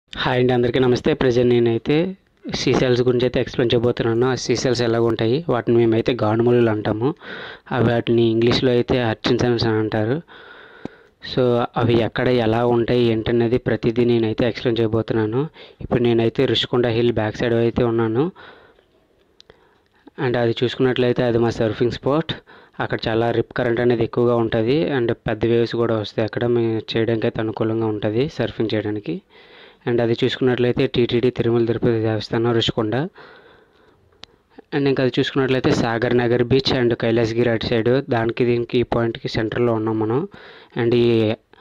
hi అండి అందరికీ నమస్తే ప్రజెంట్ నేనైతే సీసెల్స్ గురించి అయితే ఎక్స్ప్లెయిన్ చేయబోతున్నాను ఆ సీసెల్స్ ఎలాగ ఉంటాయి వాటిని మేమైతే గానుమూలలు అంటాము అవి వాటిని ఇంగ్లీష్లో అయితే హర్చిన్సన్స్ అని అంటారు సో అవి ఎక్కడ ఎలా ఉంటాయి ఏంటనేది ప్రతిదీ నేనైతే ఎక్స్ప్లెయిన్ చేయబోతున్నాను ఇప్పుడు నేనైతే రుషికొండ హిల్ బ్యాక్ సైడ్ అయితే ఉన్నాను అండ్ అది చూసుకున్నట్లయితే అది మా సర్ఫింగ్ స్పాట్ అక్కడ చాలా రిప్ కరెంట్ అనేది ఎక్కువగా ఉంటుంది అండ్ పెద్ద వేవ్స్ కూడా వస్తాయి అక్కడ మేము చేయడానికి అయితే అనుకూలంగా ఉంటుంది సర్ఫింగ్ చేయడానికి అండ్ అది చూసుకున్నట్లయితే టీటీడీ తిరుమల తిరుపతి దేవస్థానం రుషికొండ అండ్ ఇంకా అది చూసుకున్నట్లయితే సాగర్ నగర్ బీచ్ అండ్ కైలాసగిరి అటు సైడ్ దానికి దీనికి ఈ పాయింట్కి సెంటర్లో ఉన్నాం మనం అండ్ ఈ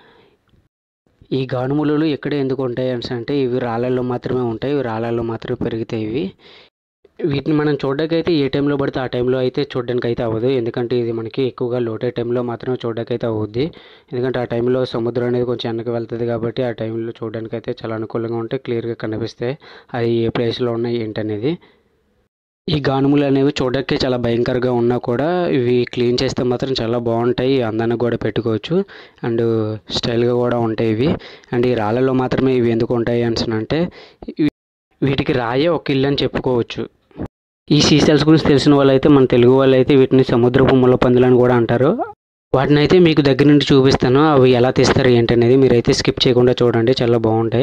ఈ గానుములు ఎక్కడ ఎందుకు ఉంటాయి అనేసి అంటే ఇవి రాళ్ళల్లో మాత్రమే ఉంటాయి ఇవి రాళ్ళల్లో మాత్రమే పెరుగుతాయి ఇవి వీటిని మనం చూడడానికి అయితే ఏ టైంలో పడితే ఆ టైంలో అయితే చూడడానికి అయితే అవ్వదు ఎందుకంటే ఇది మనకి ఎక్కువగా లోటే టైంలో మాత్రమే చూడడానికి అయితే అవుద్ది ఎందుకంటే ఆ టైంలో సముద్రం అనేది కొంచెం వెనక్కి వెళ్తుంది కాబట్టి ఆ టైంలో చూడడానికి అయితే చాలా అనుకూలంగా ఉంటాయి క్లియర్గా కనిపిస్తాయి అది ఏ ప్లేస్లో ఉన్నాయి ఏంటనేది ఈ గానుములు అనేవి చూడడానికి చాలా భయంకరంగా ఉన్నా కూడా ఇవి క్లీన్ చేస్తే మాత్రం చాలా బాగుంటాయి అందానికి కూడా పెట్టుకోవచ్చు అండ్ స్టైల్గా కూడా ఉంటాయి ఇవి అండ్ ఈ రాళ్ళలో మాత్రమే ఇవి ఎందుకు ఉంటాయి అని అంటే ఇవి- వీటికి రాయే ఒక ఇల్లు అని చెప్పుకోవచ్చు ఈ సీసెల్స్ గురించి తెలిసిన వాళ్ళైతే మన తెలుగు వాళ్ళు అయితే వీటిని సముద్రపు ముళ్ళ పందులు అని కూడా అంటారు వాటిని అయితే మీకు దగ్గర నుండి చూపిస్తాను అవి ఎలా తీస్తారు ఏంటనేది మీరైతే స్కిప్ చేయకుండా చూడండి చాలా బాగుంటాయి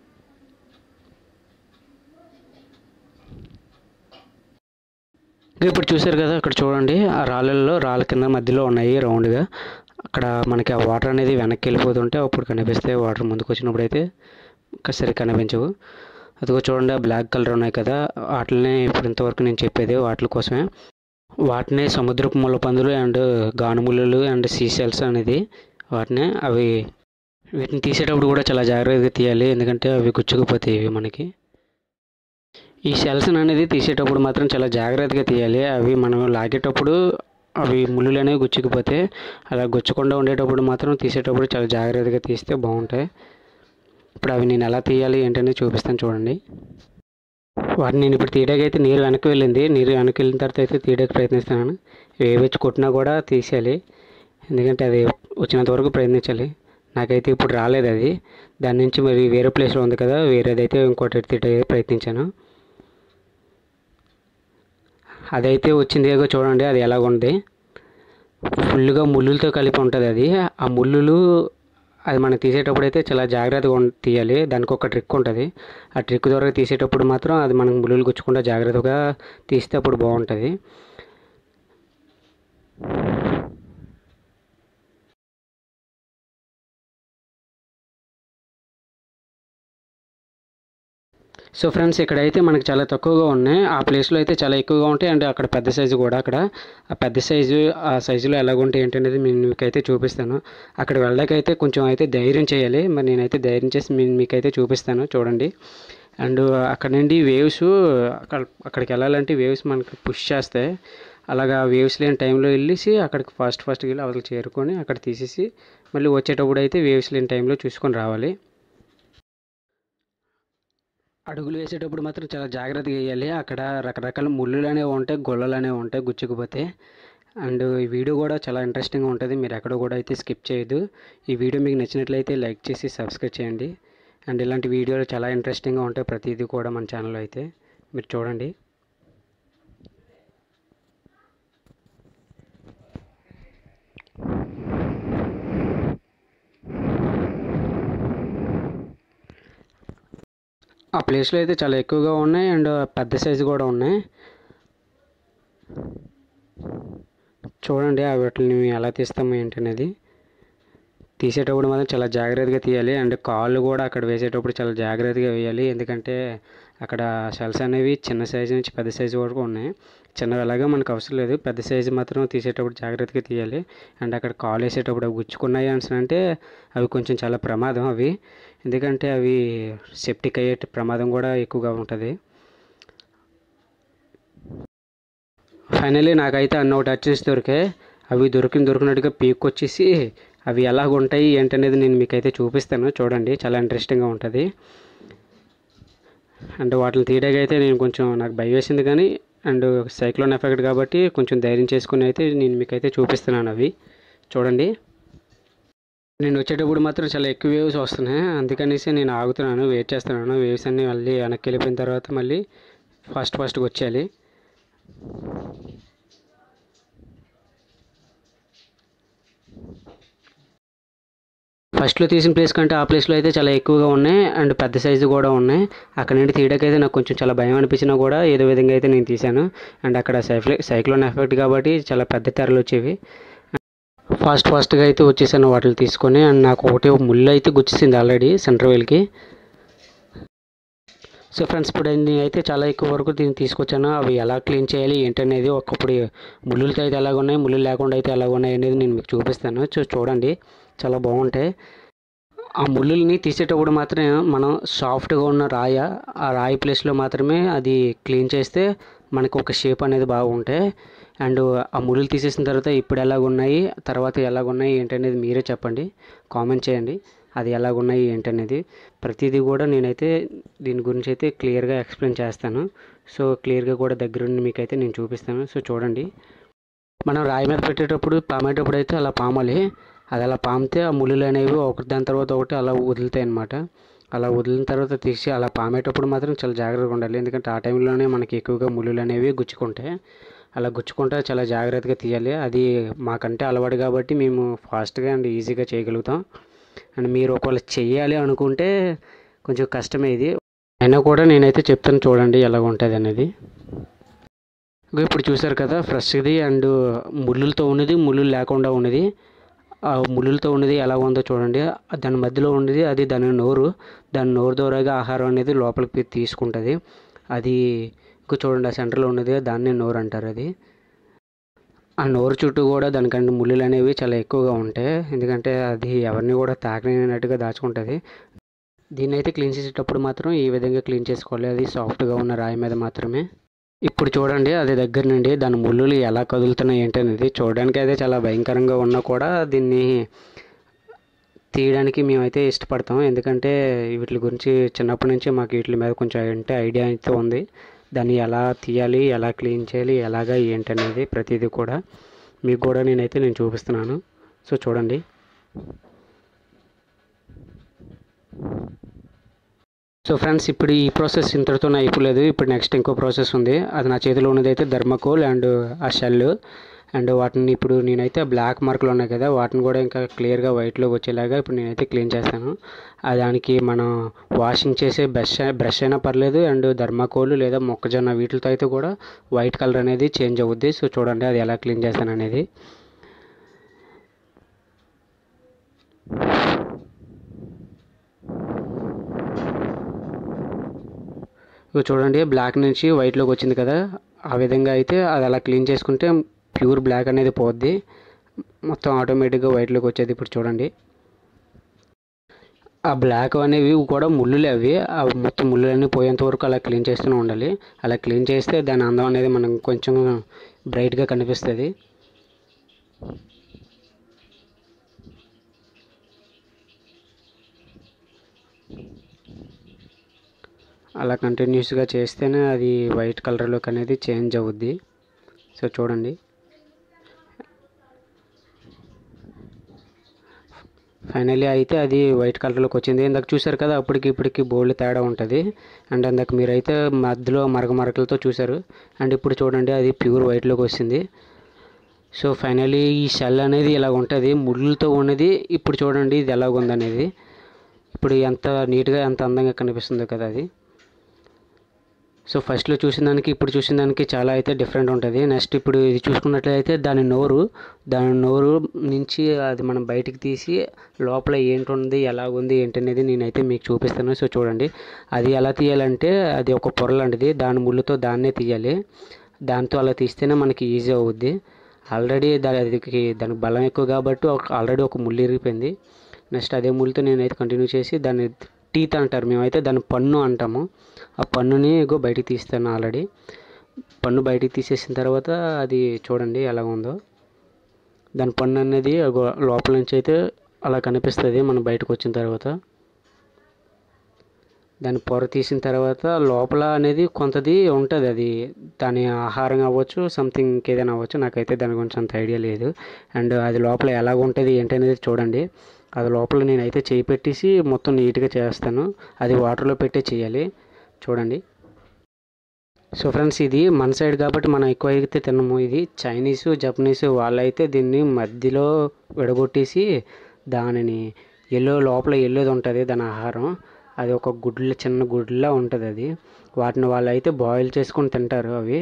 ఇంకా ఇప్పుడు చూసారు కదా అక్కడ చూడండి ఆ రాళ్ళల్లో రాళ్ళ కింద మధ్యలో ఉన్నాయి రౌండ్గా అక్కడ మనకి ఆ వాటర్ అనేది వెనక్కి వెళ్ళిపోతుంటే అప్పుడు కనిపిస్తాయి వాటర్ ముందుకు వచ్చినప్పుడు అయితే సరి కనిపించవు అదిగో చూడండి ఆ బ్లాక్ కలర్ ఉన్నాయి కదా వాటినే ఇప్పుడు ఇంతవరకు నేను చెప్పేది వాటి కోసమే వాటినే సముద్రపు ముళ్ళ పందులు అండ్ గానుములు అండ్ సీసెల్స్ అనేది వాటినే అవి వీటిని తీసేటప్పుడు కూడా చాలా జాగ్రత్తగా తీయాలి ఎందుకంటే అవి గుచ్చుకుపోతాయి ఇవి మనకి ఈ సెల్స్ అనేది తీసేటప్పుడు మాత్రం చాలా జాగ్రత్తగా తీయాలి అవి మనం లాగేటప్పుడు అవి ముళ్ళు అనేవి గుచ్చుకుపోతే అలా గుచ్చకుండా ఉండేటప్పుడు మాత్రం తీసేటప్పుడు చాలా జాగ్రత్తగా తీస్తే బాగుంటాయి ఇప్పుడు అవి నేను ఎలా తీయాలి ఏంటనేది చూపిస్తాను చూడండి వాటిని నేను ఇప్పుడు తీయడానికి అయితే నీరు వెనక్కి వెళ్ళింది నీరు వెనక్కి వెళ్ళిన తర్వాత అయితే తీయడానికి ప్రయత్నిస్తున్నాను వేవి వచ్చి కొట్టినా కూడా తీసేయాలి ఎందుకంటే అది వచ్చినంత వరకు ప్రయత్నించాలి నాకైతే ఇప్పుడు రాలేదు అది దాని నుంచి మరి వేరే ప్లేస్లో ఉంది కదా వేరేదైతే ఇంకోటి తీయడానికి ప్రయత్నించాను అదైతే వచ్చింది ఏదో చూడండి అది ఎలాగ ఉంది ఫుల్గా ముళ్ళులతో కలిపి ఉంటుంది అది ఆ ముళ్ళులు అది మనం తీసేటప్పుడు అయితే చాలా జాగ్రత్తగా ఉం- తీయాలి దానికి ఒక ట్రిక్ ఉంటుంది ఆ ట్రిక్ ద్వారా తీసేటప్పుడు మాత్రం అది మనకు ముళ్ళులు గుచ్చకుండా జాగ్రత్తగా తీస్తే అప్పుడు బాగుంటుంది సో ఫ్రెండ్స్ ఇక్కడైతే మనకి చాలా తక్కువగా ఉన్నాయి ఆ ప్లేస్లో అయితే చాలా ఎక్కువగా ఉంటాయి అండ్ అక్కడ పెద్ద సైజు కూడా అక్కడ ఆ పెద్ద సైజు ఆ సైజులో ఎలాగుంటాయి ఏంటనేది నేను మీకైతే చూపిస్తాను అక్కడ వెళ్ళడానికైతే కొంచెం అయితే ధైర్యం చేయాలి మరి నేనైతే ధైర్యం చేసి మీ- మీకైతే చూపిస్తాను చూడండి అండ్ అక్కడ నుండి వేవ్స్ అక్కడ అక్కడికి వెళ్ళాలంటే వేవ్స్ మనకి పుష్ చేస్తాయి అలాగా వేవ్స్ లేని టైంలో వెళ్ళేసి అక్కడికి ఫాస్ట్ ఫాస్ట్గా వెళ్ళి అవతల చేరుకొని అక్కడ తీసేసి మళ్ళీ వచ్చేటప్పుడు అయితే వేవ్స్ లేని టైంలో చూసుకొని రావాలి అడుగులు వేసేటప్పుడు మాత్రం చాలా జాగ్రత్తగా వేయాలి అక్కడ రకరకాల ముళ్ళులు అనేవి ఉంటాయి గొల్లలు అనేవి ఉంటాయి గుచ్చుకుపోతే అండ్ ఈ వీడియో కూడా చాలా ఇంట్రెస్టింగ్గా ఉంటుంది మీరు ఎక్కడ కూడా అయితే స్కిప్ చేయొద్దు ఈ వీడియో మీకు నచ్చినట్లయితే లైక్ చేసి సబ్స్క్రైబ్ చేయండి అండ్ ఇలాంటి వీడియోలు చాలా ఇంట్రెస్టింగ్గా ఉంటాయి ప్రతిదీ కూడా మన ఛానల్లో అయితే మీరు చూడండి ఆ ప్లేస్లో అయితే చాలా ఎక్కువగా ఉన్నాయి అండ్ పెద్ద సైజు కూడా ఉన్నాయి చూడండి ఆ వాటిని ఎలా తీస్తాము ఏంటనేది తీసేటప్పుడు మాత్రం చాలా జాగ్రత్తగా తీయాలి అండ్ కాళ్ళు కూడా అక్కడ వేసేటప్పుడు చాలా జాగ్రత్తగా వేయాలి ఎందుకంటే అక్కడ షెల్స్ అనేవి చిన్న సైజు నుంచి పెద్ద సైజు వరకు ఉన్నాయి చిన్నవి ఎలాగో మనకు అవసరం లేదు పెద్ద సైజు మాత్రం తీసేటప్పుడు జాగ్రత్తగా తీయాలి అండ్ అక్కడ కాలు వేసేటప్పుడు అవి గుచ్చుకున్నాయి అని అంటే అవి కొంచెం చాలా ప్రమాదం అవి ఎందుకంటే అవి సెప్టిక్ అయ్యే ప్రమాదం కూడా ఎక్కువగా ఉంటుంది ఫైనలీ నాకైతే అన్న ఒకటి అర్చన్స్ దొరికాయి అవి దొరికిన దొరికినట్టుగా పీక్ వచ్చేసి అవి ఎలాగ ఉంటాయి ఏంటనేది నేను మీకైతే చూపిస్తాను చూడండి చాలా ఇంట్రెస్టింగ్గా ఉంటుంది అండ్ వాటిని తీయడానికి అయితే నేను కొంచెం నాకు భయం వేసింది కానీ అండ్ సైక్లోన్ ఎఫెక్ట్ కాబట్టి కొంచెం ధైర్యం చేసుకుని అయితే నేను మీకైతే చూపిస్తున్నాను అవి చూడండి నేను వచ్చేటప్పుడు మాత్రం చాలా ఎక్కువ వేవ్స్ వస్తున్నాయి అందుకనేసి నేను ఆగుతున్నాను వెయిట్ చేస్తున్నాను వేవ్స్ అన్నీ మళ్ళీ వెనక్కి వెళ్ళిపోయిన తర్వాత మళ్ళీ ఫాస్ట్ ఫాస్ట్గా వచ్చేయాలి ఫస్ట్లో తీసిన ప్లేస్ కంటే ఆ ప్లేస్లో అయితే చాలా ఎక్కువగా ఉన్నాయి అండ్ పెద్ద సైజు కూడా ఉన్నాయి అక్కడ నుండి తీయడానికి అయితే నాకు కొంచెం చాలా భయం అనిపించినా కూడా ఏదో విధంగా అయితే నేను తీశాను అండ్ అక్కడ సైక్లో సైక్లోన్ ఎఫెక్ట్ కాబట్టి చాలా పెద్ద తెరలు వచ్చేవి ఫాస్ట్ ఫాస్ట్గా అయితే వచ్చేసాను వాటిని తీసుకొని అండ్ నాకు ఒకటి ముళ్ళు అయితే గుచ్చేసింది ఆల్రెడీ సెంటర్ వేల్కి సో ఫ్రెండ్స్ ఇప్పుడు నేను అయితే చాలా ఎక్కువ వరకు దీన్ని తీసుకొచ్చాను అవి ఎలా క్లీన్ చేయాలి ఏంటనేది ఒకప్పుడు ముళ్ళులతో అయితే ఎలాగ ఉన్నాయి ముళ్ళు లేకుండా అయితే ఎలాగ ఉన్నాయి అనేది నేను మీకు చూపిస్తాను చూ చూడండి చాలా బాగుంటాయి ఆ ముళ్ళుల్ని తీసేటప్పుడు మాత్రమే మనం సాఫ్ట్గా ఉన్న రాయ ఆ రాయి ప్లేస్లో మాత్రమే అది క్లీన్ చేస్తే మనకు ఒక షేప్ అనేది బాగుంటాయి అండ్ ఆ ముళ్ళు తీసేసిన తర్వాత ఇప్పుడు ఎలాగ ఉన్నాయి తర్వాత ఎలాగ ఉన్నాయి ఏంటనేది మీరే చెప్పండి కామెంట్ చేయండి అది ఎలాగ ఉన్నాయి ఏంటనేది ప్రతిదీ కూడా నేనైతే దీని గురించి అయితే క్లియర్గా ఎక్స్ప్లెయిన్ చేస్తాను సో క్లియర్గా కూడా దగ్గరుండి మీకైతే నేను చూపిస్తాను సో చూడండి మనం రాయి మీద పెట్టేటప్పుడు పామేటప్పుడు అయితే అలా పామాలి అది అలా పామితే ఆ ముళ్ళు అనేవి ఒకటి దాని తర్వాత ఒకటి అలా వదులుతాయి అన్నమాట అలా వదిలిన తర్వాత తీసి అలా పామేటప్పుడు మాత్రం చాలా జాగ్రత్తగా ఉండాలి ఎందుకంటే ఆ టైంలోనే మనకి ఎక్కువగా ముళ్ళు అనేవి గుచ్చుకుంటాయి అలా గుచ్చుకుంటే చాలా జాగ్రత్తగా తీయాలి అది మాకంటే అలవాటు కాబట్టి మేము ఫాస్ట్గా అండ్ ఈజీగా చేయగలుగుతాం అండ్ మీరు ఒకవేళ చెయ్యాలి అనుకుంటే కొంచెం కష్టమే ఇది అయినా కూడా నేనైతే చెప్తాను చూడండి ఎలా ఉంటుంది అనేది ఇగో ఇప్పుడు చూసారు కదా ఫ్రెష్ది అండ్ ముళ్ళులతో ఉన్నది ముళ్ళు లేకుండా ఉన్నది ఆ ముళ్ళులతో ఉన్నది ఎలా ఉందో చూడండి దాని మధ్యలో ఉన్నది అది దాని నోరు దాని నోరు ద్వారాగా ఆహారం అనేది లోపలికి తీసుకుంటుంది అది ఇంకా చూడండి ఆ సెంటర్లో ఉన్నది దాన్నే నోరు అంటారు అది ఆ నోరు చుట్టూ కూడా దానికంటే ముళ్ళులు అనేవి చాలా ఎక్కువగా ఉంటాయి ఎందుకంటే అది ఎవరిని కూడా తాకలేనట్టుగా దాచుకుంటుంది దీన్ని అయితే క్లీన్ చేసేటప్పుడు మాత్రం ఈ విధంగా క్లీన్ చేసుకోవాలి అది సాఫ్ట్గా ఉన్న రాయి మీద మాత్రమే ఇప్పుడు చూడండి అది దగ్గర నుండి దాని ముళ్ళులు ఎలా కదులుతున్నాయి ఏంటనేది చూడడానికి అయితే చాలా భయంకరంగా ఉన్నా కూడా దీన్ని తీయడానికి మేమైతే ఇష్టపడతాం ఎందుకంటే వీటి గురించి చిన్నప్పటి నుంచి మాకు వీటి మీద కొంచెం అంటే ఐడియా అయితే ఉంది దాన్ని ఎలా తీయాలి ఎలా క్లీన్ చేయాలి ఎలాగా ఏంటనేది ప్రతిదీ కూడా మీకు కూడా నేనైతే నేను చూపిస్తున్నాను సో చూడండి సో ఫ్రెండ్స్ ఇప్పుడు ఈ ప్రాసెస్ ఇంతటితో అయిపోలేదు ఇప్పుడు నెక్స్ట్ ఇంకో ప్రాసెస్ ఉంది అది నా చేతిలో ఉన్నది అయితే ధర్మకోల్ అండ్ ఆ షెల్ అండ్ వాటిని ఇప్పుడు నేనైతే బ్లాక్ మార్కులు ఉన్నాయి కదా వాటిని కూడా ఇంకా క్లియర్గా వైట్లోకి వచ్చేలాగా ఇప్పుడు నేనైతే క్లీన్ చేస్తాను ఆ దానికి మనం వాషింగ్ చేసే బ్రష్ బ్రష్ అయినా పర్లేదు అండ్ ధర్మకోల్ లేదా మొక్కజొన్న వీటితో అయితే కూడా వైట్ కలర్ అనేది చేంజ్ అవుద్ది సో చూడండి అది ఎలా క్లీన్ చేస్తాను అనేది ఇక చూడండి బ్లాక్ నుంచి వైట్లోకి వచ్చింది కదా ఆ విధంగా అయితే అది అలా క్లీన్ చేసుకుంటే ప్యూర్ బ్లాక్ అనేది పోద్ది మొత్తం ఆటోమేటిక్గా వైట్లోకి వచ్చేది ఇప్పుడు చూడండి ఆ బ్లాక్ అనేవి కూడా ముళ్ళులే అవి ఆ మొత్తం ముళ్ళులన్నీ పోయేంత వరకు అలా క్లీన్ చేస్తూనే ఉండాలి అలా క్లీన్ చేస్తే దాని అందం అనేది మనం కొంచెం బ్రైట్గా కనిపిస్తుంది అలా కంటిన్యూస్గా చేస్తేనే అది వైట్ కలర్లోకి అనేది చేంజ్ అవుద్ది సో చూడండి ఫైనల్లీ అయితే అది వైట్ కలర్లోకి వచ్చింది ఇందాక చూసారు కదా అప్పటికి ఇప్పటికి బోల్డ్ తేడా ఉంటుంది అండ్ ఇందాక మీరైతే మధ్యలో మరక మరకలతో చూసారు అండ్ ఇప్పుడు చూడండి అది ప్యూర్ వైట్లోకి వచ్చింది సో ఫైనల్లీ ఈ షెల్ అనేది ఇలా ఉంటుంది ముళ్ళతో ఉన్నది ఇప్పుడు చూడండి ఇది ఎలాగ ఉందనేది ఇప్పుడు ఎంత నీట్గా ఎంత అందంగా కనిపిస్తుందో కదా అది సో ఫస్ట్లో చూసిన దానికి ఇప్పుడు చూసిన దానికి చాలా అయితే డిఫరెంట్ ఉంటుంది నెక్స్ట్ ఇప్పుడు ఇది చూసుకున్నట్లయితే దాని నోరు దాని నోరు నుంచి అది మనం బయటికి తీసి లోపల ఏంటుంది ఎలా ఉంది ఏంటనేది నేనైతే మీకు చూపిస్తాను సో చూడండి అది ఎలా తీయాలంటే అది ఒక పొర లాంటిది దాని ముళ్ళుతో దాన్నే తీయాలి దాంతో అలా తీస్తేనే మనకి ఈజీ అవుద్ది ఆల్రెడీ దానికి దానికి బలం ఎక్కువ కాబట్టి ఒక ఆల్రెడీ ఒక ముళ్ళు ఇరిగిపోయింది నెక్స్ట్ అదే ముళ్ళతో నేనైతే కంటిన్యూ చేసి దాన్ని టీత్ అంటారు మేమైతే దాని పన్ను అంటాము ఆ పన్నుని ఇగో బయటికి తీస్తాను ఆల్రెడీ పన్ను బయటికి తీసేసిన తర్వాత అది చూడండి ఎలా ఉందో దాని పన్ను అనేది అగో లోపల నుంచి అయితే అలా కనిపిస్తుంది మనం బయటకు వచ్చిన తర్వాత దాని పొర తీసిన తర్వాత లోపల అనేది కొంతది ఉంటుంది అది దాని ఆహారం అవ్వచ్చు సంథింగ్ ఇంకేదైనా అవ్వచ్చు నాకైతే దాని గురించి అంత ఐడియా లేదు అండ్ అది లోపల ఎలాగ ఉంటుంది ఏంటి అనేది చూడండి అది లోపల నేనైతే చేయి పెట్టేసి మొత్తం నీట్గా చేస్తాను అది వాటర్లో పెట్టే చేయాలి చూడండి సో ఫ్రెండ్స్ ఇది మన సైడ్ కాబట్టి మనం ఎక్కువ అయితే తినము ఇది చైనీసు జపనీసు వాళ్ళైతే దీన్ని మధ్యలో విడగొట్టేసి దానిని ఎల్లో లోపల ఎల్లోది ఉంటుంది దాని ఆహారం అది ఒక గుడ్ల చిన్న గుడ్లా ఉంటుంది అది వాటిని వాళ్ళు అయితే బాయిల్ చేసుకొని తింటారు అవి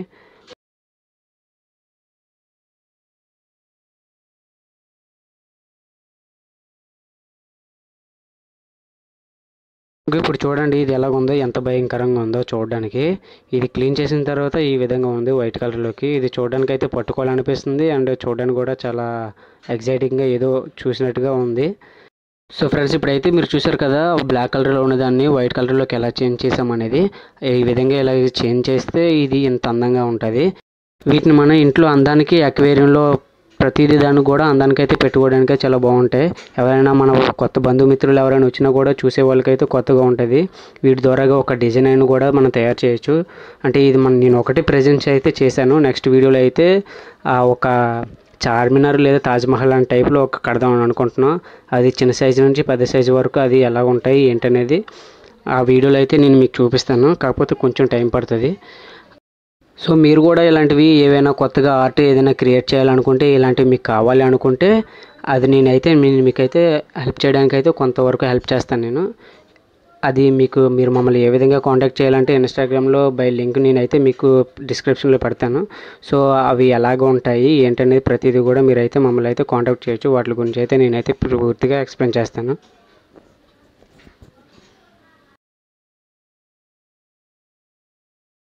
ఓకే, ఇప్పుడు చూడండి ఇది ఎలాగ ఉందో ఎంత భయంకరంగా ఉందో చూడడానికి ఇది క్లీన్ చేసిన తర్వాత ఈ విధంగా ఉంది వైట్ కలర్లోకి ఇది చూడడానికి అయితే పట్టుకోవాలనిపిస్తుంది అండ్ చూడడానికి కూడా చాలా ఎగ్జైటింగ్గా ఏదో చూసినట్టుగా ఉంది సో ఫ్రెండ్స్ ఇప్పుడైతే మీరు చూసారు కదా బ్లాక్ కలర్లో ఉన్నదాన్ని వైట్ కలర్లోకి ఎలా చేంజ్ చేసామనేది ఈ విధంగా ఇలా చేంజ్ చేస్తే ఇది ఇంత అందంగా ఉంటుంది వీటిని మన ఇంట్లో అందానికి అక్వేరియంలో ప్రతిదీ దాన్ని కూడా అందానికి అయితే పెట్టుకోవడానికి చాలా బాగుంటాయి ఎవరైనా మన కొత్త బంధుమిత్రులు ఎవరైనా వచ్చినా కూడా చూసే వాళ్ళకైతే కొత్తగా ఉంటుంది వీటి ద్వారాగా ఒక డిజైన్ అయిన కూడా మనం తయారు చేయొచ్చు అంటే ఇది మన నేను ఒకటి ప్రజెంట్ అయితే చేశాను నెక్స్ట్ వీడియోలో అయితే ఆ ఒక చార్మినార్ లేదా తాజ్మహల్ అనే టైప్లో ఒక కడదామని అనుకుంటున్నాం అది చిన్న సైజు నుంచి పెద్ద సైజు వరకు అది ఎలా ఉంటాయి ఏంటనేది ఆ వీడియోలో అయితే నేను మీకు చూపిస్తాను కాకపోతే కొంచెం టైం పడుతుంది సో మీరు కూడా ఇలాంటివి ఏవైనా కొత్తగా ఆర్ట్ ఏదైనా క్రియేట్ చేయాలనుకుంటే ఇలాంటివి మీకు కావాలి అనుకుంటే అది నేనైతే మీ- మీకైతే హెల్ప్ చేయడానికి అయితే కొంతవరకు హెల్ప్ చేస్తాను నేను అది మీకు మీరు మమ్మల్ని ఏ విధంగా కాంటాక్ట్ చేయాలంటే ఇన్స్టాగ్రామ్లో బై లింక్ నేనైతే మీకు డిస్క్రిప్షన్లో పెడతాను సో అవి ఎలాగ ఉంటాయి ఏంటనేది ప్రతిదీ కూడా మీరైతే మమ్మల్ని అయితే కాంటాక్ట్ చేయొచ్చు వాటి గురించి అయితే నేనైతే పూర్తిగా ఎక్స్ప్లెయిన్ చేస్తాను